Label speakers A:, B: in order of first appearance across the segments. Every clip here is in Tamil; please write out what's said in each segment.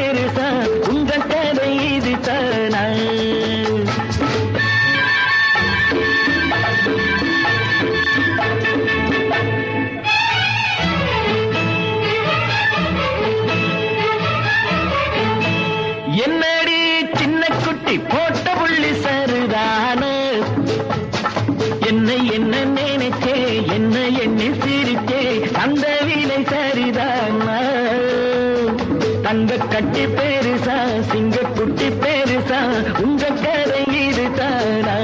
A: பெருசா உங்க கதை இது தானா என்னடி சின்ன குட்டி போட்ட புள்ளி சருதான என்ன என்ன நினைச்சே என்ன எண்ணி சிரிச்சே அந்த விலை சரிதானா தங்க கட்டி பெருசா சிங்க குட்டி பெருசா உங்க கதை இதுதானா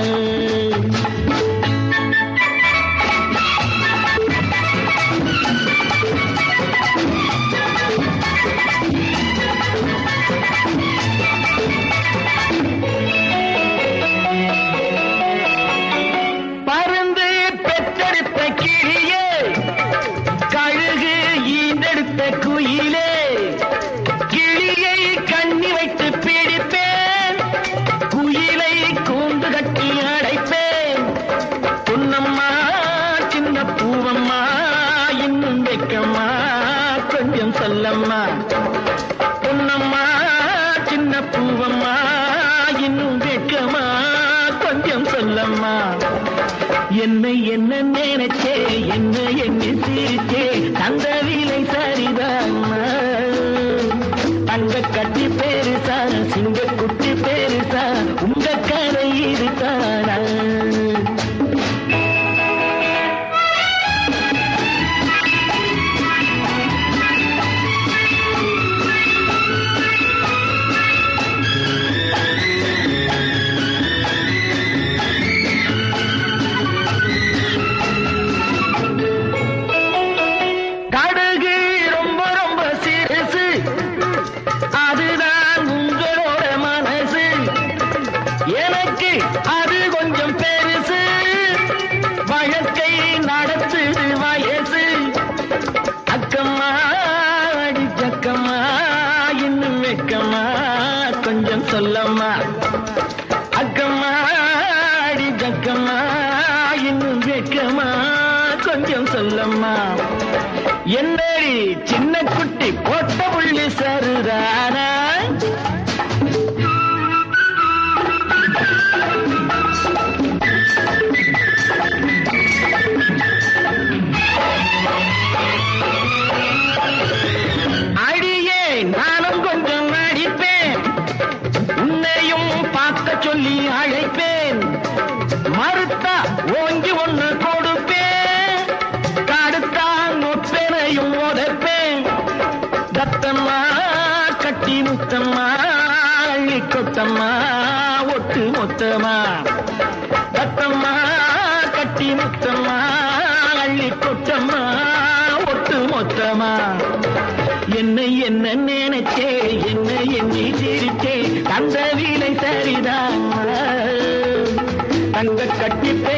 A: பருந்து பெற்றெடுத்த கிளியே கழுகு ஈந்தெடுத்த குயிலே கிளியை கண்ணி வைத்து பிடிப்பேன் குயிலை கூண்டு கட்டி அடைப்பேன் பொன்னம்மா சின்ன பூவம்மா இன்னும் வைக்கம்மா கொஞ்சம் சொல்லம்மா பொன்னம்மா சின்ன பூவம்மா இன்னும் வைக்கம்மா கொஞ்சம் சொல்லம்மா என்னை என்ன நினைச்சே என்ன எண்ணி சிரிச்சே அந்த விலை சரிதானா தங்க கட்டி பெருசா சிங்க குட்டி பெருசா உங்க கரை இருக்கானா கடுகு ரொம்ப ரொம்ப சிறுசு அதுதான் உங்களோட மனசு எனக்கு அது கொஞ்சம் பெருசு வழக்கை நடத்துது வயசு அக்கம்மா அடிச்சக்கம்மா இன்னும் வெக்கம்மா கொஞ்சம் சொல்லம்மா அக்கம்மா அடிச்சக்கம்மா இன்னும் வெக்கம்மா கொஞ்சம் சொல்லம்மா என்னடி சின்ன குட்டி போட்ட புள்ளி சருதானா அடியே நானும் கொஞ்சம் நடிப்பேன் உன்னையும் பார்க்க சொல்லி அழைப்பேன் மறுத்தா ஓங்கி ஒண்ணு கொடுப்பேன் தடுத்தா நொப்பெனையும் உதைப்பேன் தத்தம்மா கட்டி முத்தம்மா அள்ளி கொத்தம்மா ஒட்டு மொத்தமா தத்தம்மா கட்டி முத்தம்மா அள்ளி கொத்தம்மா ஒட்டு மொத்தமா என்னை என்ன நினைச்சே என்ன எண்ணி சிரிச்சே அந்த விலை சரிதான் தங்க கட்டி